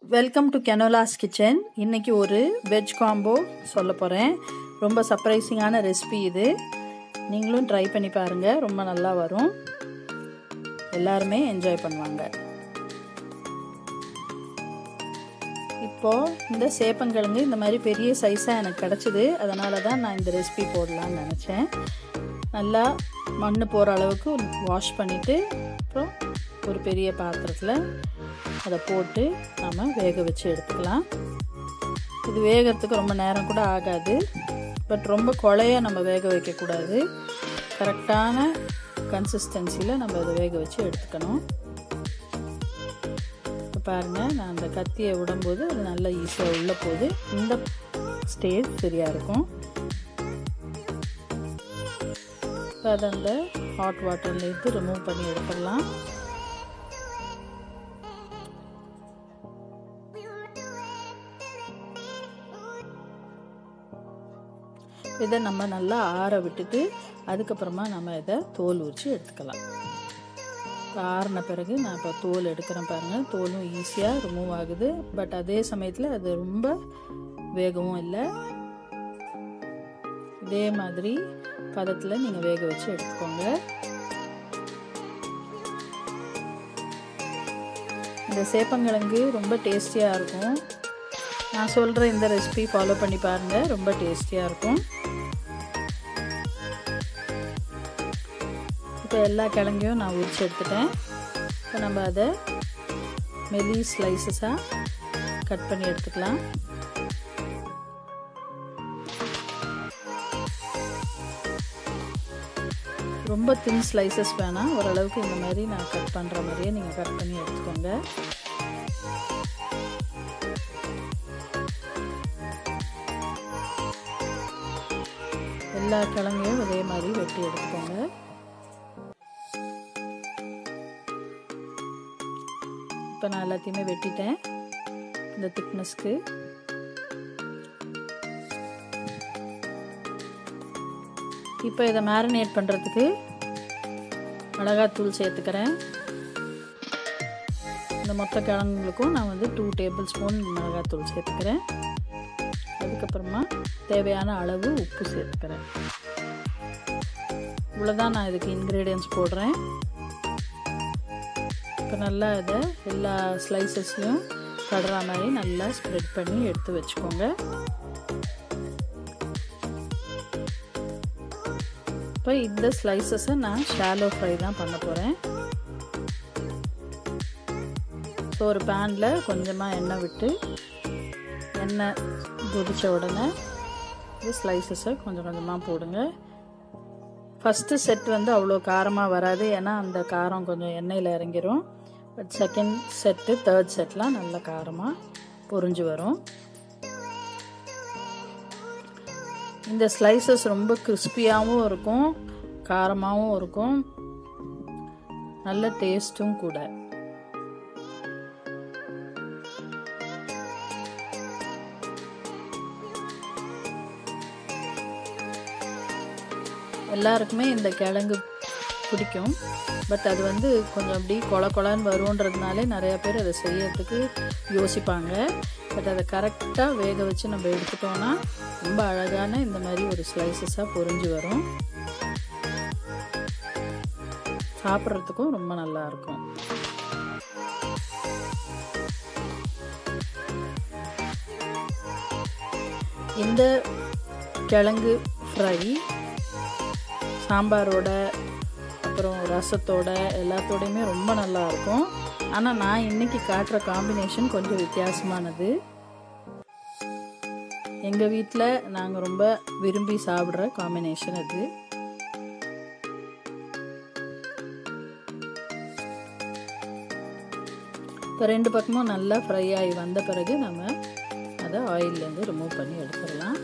welcome to கெனோலாஸ் kitchen இன்னைக்கு ஒரு veg combo சொல்ல போகிறேன் ரொம்ப சர்ப்ரைசிங்கான ரெசிபி இது நீங்களும் ட்ரை பண்ணி பாருங்கள் ரொம்ப நல்லா வரும் எல்லாருமே என்ஜாய் பண்ணுவாங்க இப்போது இந்த சேப்பங்கிழங்கு இந்த மாதிரி பெரிய சைஸாக எனக்கு கிடச்சிது அதனால தான் நான் இந்த ரெசிபி போடலான்னு நினச்சேன் நல்லா மண் போகிற அளவுக்கு வாஷ் பண்ணிவிட்டு அப்புறம் ஒரு பெரிய பாத்திரத்தில் அதை போட்டு நம்ம வேக வச்சு எடுத்துக்கலாம் இது வேகிறதுக்கு ரொம்ப நேரம் கூட ஆகாது பட் ரொம்ப குழைய நம்ம வேக வைக்கக்கூடாது கரெக்டான கன்சிஸ்டன்சியில் நம்ம அதை வேக வச்சு எடுத்துக்கணும் இப்போ பாருங்கள் நான் அந்த கத்தியை விடும்போது அது நல்லா ஈஸியாக உள்ள போகுது இந்த ஸ்டேஜ் சரியாக இருக்கும் இப்போ அதை அந்த ஹாட் வாட்டர்லேருந்து ரிமூவ் பண்ணி எடுத்துடலாம் இதை நம்ம நல்லா ஆற விட்டுட்டு அதுக்கப்புறமா நம்ம இதை தோல் உரித்து எடுத்துக்கலாம் இப்போ ஆறின பிறகு நான் இப்போ தோல் எடுக்கிறேன் பாருங்கள் தோலும் ஈஸியாக ரிமூவ் ஆகுது பட் அதே சமயத்தில் அது ரொம்ப வேகவும் இல்லை இதே மாதிரி பதத்தில் நீங்கள் வேக வச்சு எடுத்துக்கோங்க இந்த சேப்பங்கிழங்கு ரொம்ப டேஸ்டியாக இருக்கும் நான் சொல்கிற இந்த ரெசிபி ஃபாலோ பண்ணி பாருங்கள் ரொம்ப டேஸ்டியாக இருக்கும் இப்போ எல்லா கிழங்கையும் நான் உரிச்சு எடுத்துட்டேன் இப்போ நம்ம அதை மெலி ஸ்லைசஸாக கட் பண்ணி எடுத்துக்கலாம் ரொம்ப தின் ஸ்லைசஸ் வேணாம் ஓரளவுக்கு இந்த மாதிரி நான் கட் பண்ணுற மாதிரியே நீங்கள் கட் பண்ணி எடுத்துக்கோங்க எல்லா கிழங்கையும் அதே மாதிரி வெட்டி எடுத்துக்கோங்க இப்போ நான் எல்லாத்தையுமே வெட்டிட்டேன் இந்த திக்னஸ்க்கு இப்போ இதை மேரினேட் பண்ணுறதுக்கு மிளகாத்தூள் சேர்த்துக்கிறேன் இந்த மொத்த கிழங்குகளுக்கும் நான் வந்து டூ டேபிள் ஸ்பூன் மிளகாத்தூள் சேர்த்துக்கிறேன் அதுக்கப்புறமா தேவையான அளவு உப்பு சேர்த்துக்கிறேன் இவ்வளோதான் நான் இதுக்கு இன்க்ரீடியன்ஸ் போடுறேன் இப்போ நல்லா இதை எல்லா ஸ்லைசஸ்லையும் படுற மாதிரி நல்லா ஸ்ப்ரெட் பண்ணி எடுத்து வச்சுக்கோங்க இப்போ இந்த ஸ்லைசஸை நான் ஷாலோ ஃப்ரை தான் பண்ண போகிறேன் ஸோ ஒரு பேனில் கொஞ்சமாக எண்ணெய் விட்டு எண்ணெய் கொதித்த உடனே இது ஸ்லைசஸை கொஞ்சம் கொஞ்சமாக போடுங்க ஃபஸ்ட்டு செட் வந்து அவ்வளோ காரமாக வராது ஏன்னா அந்த காரம் கொஞ்சம் எண்ணெயில் இறங்கிரும் பட் செகண்ட் செட்டு தேர்ட் செட்லாம் நல்ல காரமாக பொறிஞ்சு வரும் இந்த ஸ்லைசஸ் ரொம்ப கிறிஸ்பியாகவும் இருக்கும் காரமாகவும் இருக்கும் நல்ல டேஸ்ட்டும் கூட எல்லாருக்குமே இந்த கிழங்கு பிடிக்கும் பட் அது வந்து கொஞ்சம் அப்படி கொல கொலன்னு வருன்றதுனாலே நிறைய பேர் அதை செய்யறதுக்கு யோசிப்பாங்க பட் அதை கரெக்டாக வேக வச்சு நம்ம எடுத்துட்டோம்னா ரொம்ப அழகான இந்த மாதிரி ஒரு ஸ்லைசஸாக பொறிஞ்சு வரும் சாப்பிட்றதுக்கும் ரொம்ப நல்லா இருக்கும் இந்த கிழங்கு ஃப்ரை சாம்பாரோட அப்புறம் ரசத்தோட எல்லாத்தோடையுமே ரொம்ப நல்லா இருக்கும் ஆனால் நான் இன்னைக்கு காட்டுற காம்பினேஷன் கொஞ்சம் வித்தியாசமானது எங்கள் வீட்டில் நாங்கள் ரொம்ப விரும்பி சாப்பிட்ற காம்பினேஷன் அது இப்போ ரெண்டு பக்கமும் நல்லா ஃப்ரை ஆகி வந்த பிறகு நம்ம அதை ஆயிலேருந்து ரிமூவ் பண்ணி எடுத்துடலாம்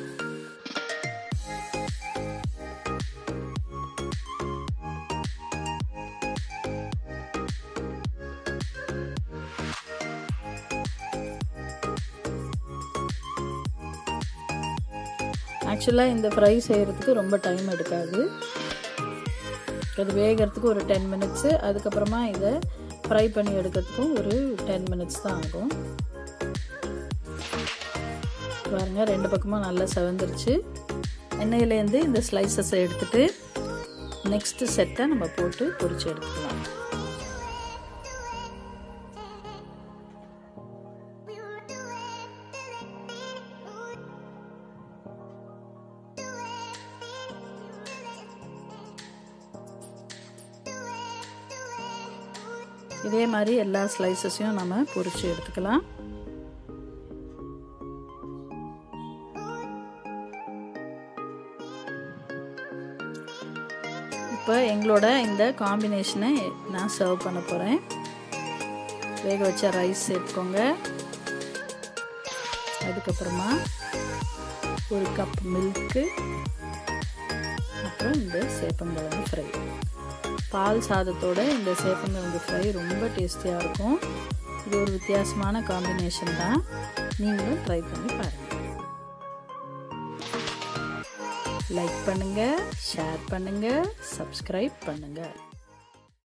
ஆக்சுவலாக இந்த ஃப்ரை செய்கிறதுக்கு ரொம்ப டைம் எடுக்காது அது வேகிறதுக்கு ஒரு டென் மினிட்ஸு அதுக்கப்புறமா இதை ஃப்ரை பண்ணி எடுக்கிறதுக்கும் ஒரு டென் மினிட்ஸ் தான் ஆகும் பாருங்கள் ரெண்டு பக்கமும் நல்லா செவந்துருச்சு எண்ணெயிலேருந்து இந்த ஸ்லைசஸை எடுத்துட்டு நெக்ஸ்ட்டு செட்டை நம்ம போட்டு பொரிச்சு எடுத்துக்கலாம் இதே மாதிரி எல்லா ஸ்லைசஸையும் நம்ம பொரிச்சு எடுத்துக்கலாம் இப்போ எங்களோட இந்த காம்பினேஷனை நான் சர்வ் பண்ண போகிறேன் வேக வச்ச ரைஸ் சேர்த்துக்கோங்க அதுக்கப்புறமா ஒரு கப் மில்க்கு அப்புறம் இந்த சேப்பங்கிழங்கு ஃப்ரை பால் சாதத்தோட இந்த சேப்பங்கிழங்கு ஃப்ரை ரொம்ப டேஸ்டியாக இருக்கும் இது ஒரு வித்தியாசமான காம்பினேஷன் தான் நீங்களும் ட்ரை பண்ணி பாருங்கள் லைக் பண்ணுங்கள் ஷேர் பண்ணுங்கள் சப்ஸ்கிரைப் பண்ணுங்கள்